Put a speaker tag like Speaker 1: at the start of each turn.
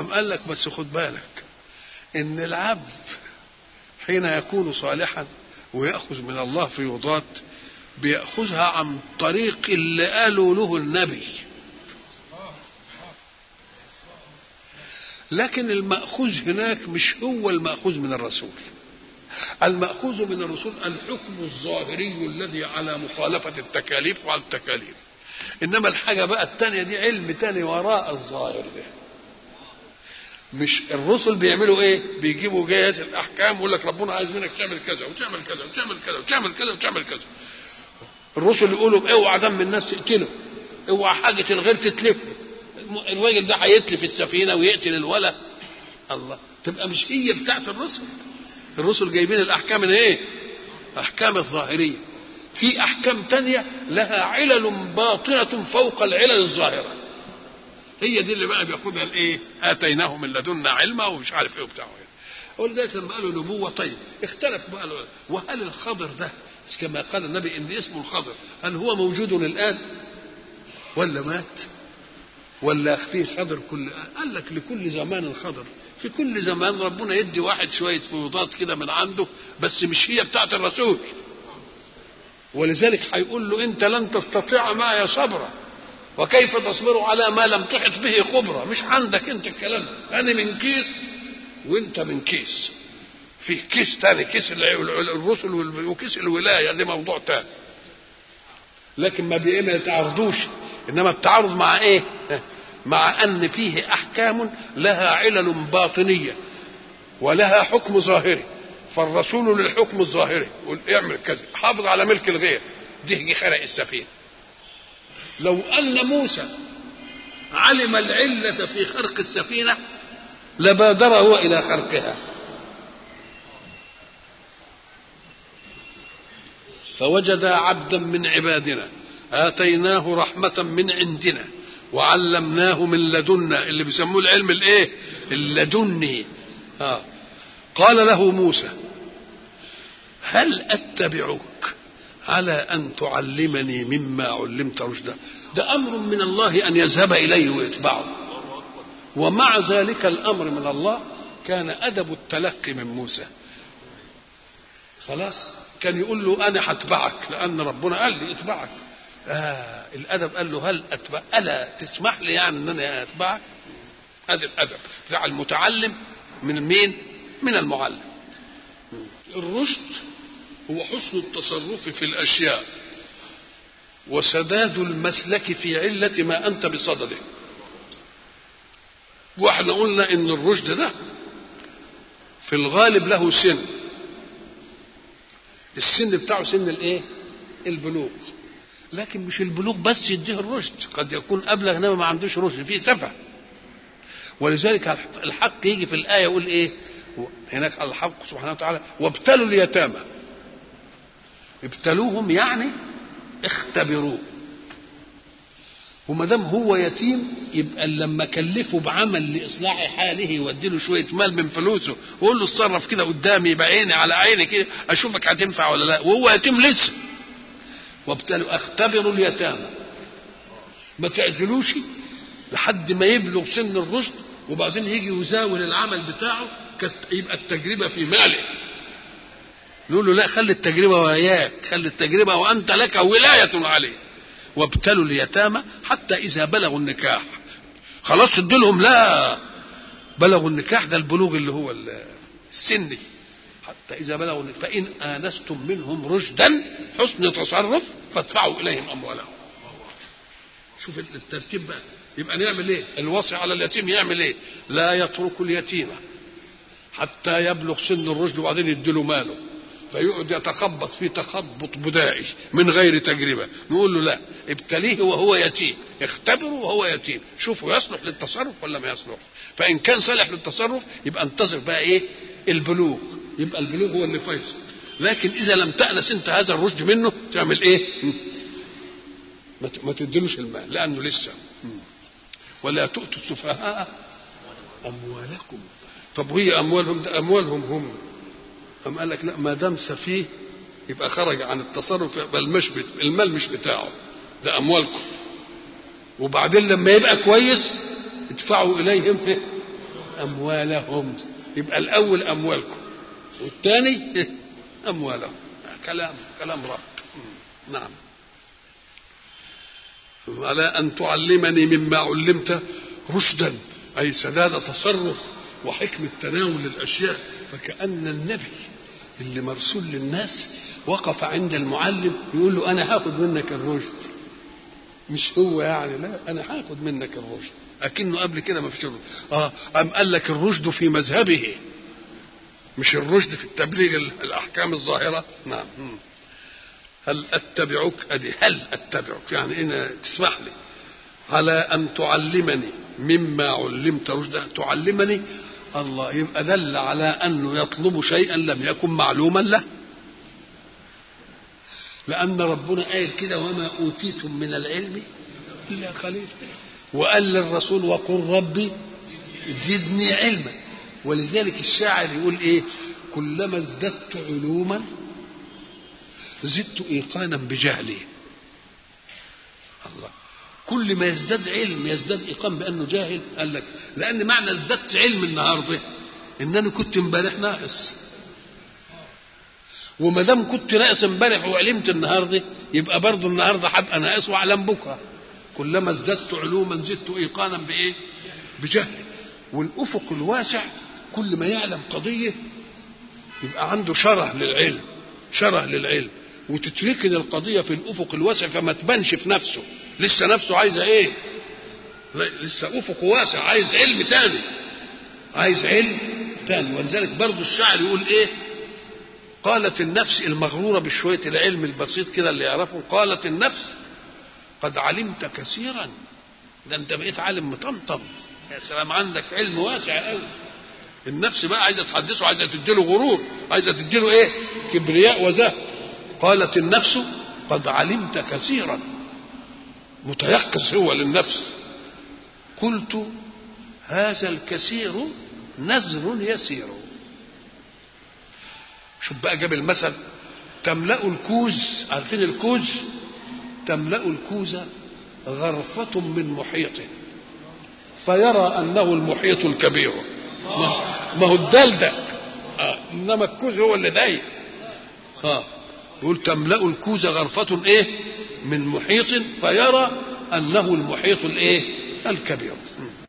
Speaker 1: أم قال لك بس خد بالك إن العبد حين يكون صالحا ويأخذ من الله فيوضات بيأخذها عن طريق اللي قالوا له النبي لكن المأخوذ هناك مش هو المأخوذ من الرسول المأخوذ من الرسول الحكم الظاهري الذي على مخالفة التكاليف وعلى التكاليف إنما الحاجة بقى التانية دي علم تاني وراء الظاهر ده مش الرسل بيعملوا ايه بيجيبوا جهاز الاحكام ويقول لك ربنا عايز منك تعمل كذا وتعمل كذا وتعمل كذا وتعمل كذا وتعمل كذا الرسل يقولوا اوعى دم الناس تقتله اوعى حاجه الغير تتلفه الراجل ده هيتلف السفينه ويقتل الولد الله تبقى مش هي بتاعت الرسل الرسل جايبين الاحكام الايه احكام الظاهريه في احكام تانية لها علل باطنه فوق العلل الظاهره هي دي اللي بقى بياخدها الايه اتيناه من لدنا علما ومش عارف ايه وبتاع ولذلك لما قالوا نبوه طيب اختلف بقى له وهل الخضر ده كما قال النبي ان اسمه الخضر هل هو موجود الان ولا مات ولا فيه خضر كل قال لك لكل زمان خضر في كل زمان ربنا يدي واحد شويه فيوضات كده من عنده بس مش هي بتاعت الرسول ولذلك هيقول له انت لن تستطيع معي صبرا وكيف تصبر على ما لم تحط به خبرة مش عندك انت الكلام انا من كيس وانت من كيس في كيس تاني كيس الرسل وكيس الولاية دي موضوع تاني لكن ما بي ما يتعارضوش انما التعارض مع ايه مع ان فيه احكام لها علل باطنية ولها حكم ظاهري فالرسول للحكم الظاهري يقول اعمل كذا حافظ على ملك الغير دي خرق السفينه لو أن موسى علم العلة في خرق السفينة لبادر هو إلى خرقها فوجد عبدا من عبادنا آتيناه رحمة من عندنا وعلمناه من لدنا اللي بيسموه العلم الايه اللدني آه. قال له موسى هل أتبعك على أن تعلمني مما علمت رشدا ده أمر من الله أن يذهب إليه ويتبعه ومع ذلك الأمر من الله كان أدب التلقي من موسى خلاص كان يقول له أنا هتبعك لأن ربنا قال لي اتبعك آه الأدب قال له هل أتبع ألا تسمح لي يعني أن أنا أتبعك هذا الأدب بتاع المتعلم من مين من المعلم الرشد هو حسن التصرف في الاشياء وسداد المسلك في علة ما أنت بصدده واحنا قلنا إن الرشد ده في الغالب له سن السن بتاعه سن الايه البلوغ لكن مش البلوغ بس يديه الرشد قد يكون أبلغ انما ما عندوش رشد فيه سفه ولذلك الحق يجي في الآية يقول إيه هناك الحق سبحانه وتعالى وابتلوا اليتامى ابتلوهم يعني اختبروه وما دام هو يتيم يبقى لما كلفه بعمل لاصلاح حاله يودي له شويه مال من فلوسه ويقول له اتصرف كده قدامي يبقى عيني على عيني كده اشوفك هتنفع ولا لا وهو يتيم لسه وابتلوا اختبروا اليتامى ما تعزلوش لحد ما يبلغ سن الرشد وبعدين يجي يزاول العمل بتاعه يبقى التجربه في ماله نقول له لا خلي التجربه وياك خلي التجربه وانت لك ولايه عليه وابتلوا اليتامى حتى اذا بلغوا النكاح خلاص تديلهم لا بلغوا النكاح ده البلوغ اللي هو السني حتى اذا بلغوا النكاح فان انستم منهم رشدا حسن تصرف فادفعوا اليهم اموالهم شوف الترتيب بقى يبقى نعمل ايه الوصي على اليتيم يعمل ايه لا يترك اليتيم حتى يبلغ سن الرشد وبعدين يديله ماله فيقعد يتخبط في تخبط بدائي من غير تجربه نقول له لا ابتليه وهو يتيم اختبره وهو يتيم شوفوا يصلح للتصرف ولا ما يصلح فان كان صالح للتصرف يبقى انتظر بقى ايه البلوغ يبقى البلوغ هو اللي فيصل لكن اذا لم تأنس انت هذا الرشد منه تعمل ايه ما تديلوش المال لانه لسه ولا تؤتوا السفهاء اموالكم طب وهي اموالهم ده اموالهم هم قام قال لك لا ما دام سفيه يبقى خرج عن التصرف يبقى المش المال مش بتاعه ده اموالكم وبعدين لما يبقى كويس ادفعوا اليهم في أموالهم يبقى الأول أموالكم والثاني أموالهم كلام كلام رب نعم على أن تعلمني مما علمت رشدا أي سداد تصرف وحكمة تناول الأشياء فكأن النبي اللي مرسول للناس وقف عند المعلم يقول له أنا هاخد منك الرشد مش هو يعني لا أنا هاخد منك الرشد أكنه قبل كده ما فيش الرشد آه أم قال لك الرشد في مذهبه مش الرشد في التبليغ الأحكام الظاهرة نعم هل أتبعك أدي هل أتبعك يعني إن تسمح لي على أن تعلمني مما علمت رشدا تعلمني الله يبقى دل على أنه يطلب شيئا لم يكن معلوما له لأن ربنا قال كده وما أوتيتم من العلم إلا قليل وقال للرسول وقل ربي زدني علما ولذلك الشاعر يقول إيه كلما ازددت علوما زدت إيقانا بجهلي الله كل ما يزداد علم يزداد إيقان بأنه جاهل قال لك لأن معنى ازددت علم النهاردة إن أنا كنت امبارح ناقص وما دام كنت ناقص امبارح وعلمت النهارده يبقى برضه النهارده هبقى ناقص واعلم بكره كلما ازددت علوما زدت ايقانا بايه؟ بجهل والافق الواسع كل ما يعلم قضيه يبقى عنده شره للعلم شره للعلم وتتركن القضيه في الافق الواسع فما تبانش في نفسه لسه نفسه عايزه ايه؟ لسه افق واسع عايز علم تاني عايز علم تاني ولذلك برضه الشاعر يقول ايه؟ قالت النفس المغرورة بشوية العلم البسيط كده اللي يعرفه قالت النفس قد علمت كثيرا ده انت بقيت عالم مطمطم يا سلام عندك علم واسع قوي النفس بقى عايزه تحدثه عايزه تديله غرور عايزه تديله ايه كبرياء وزهد قالت النفس قد علمت كثيرا متيقظ هو للنفس قلت هذا الكثير نزر يسير شوف بقى جاب المثل تملأ الكوز عارفين الكوز تملأ الكوز غرفة من محيطه فيرى أنه المحيط الكبير ما هو الدلدة آه. إنما الكوز هو اللي ضايق اه يقول تملأ الكوز غرفة إيه من محيط فيرى أنه المحيط الإيه الكبير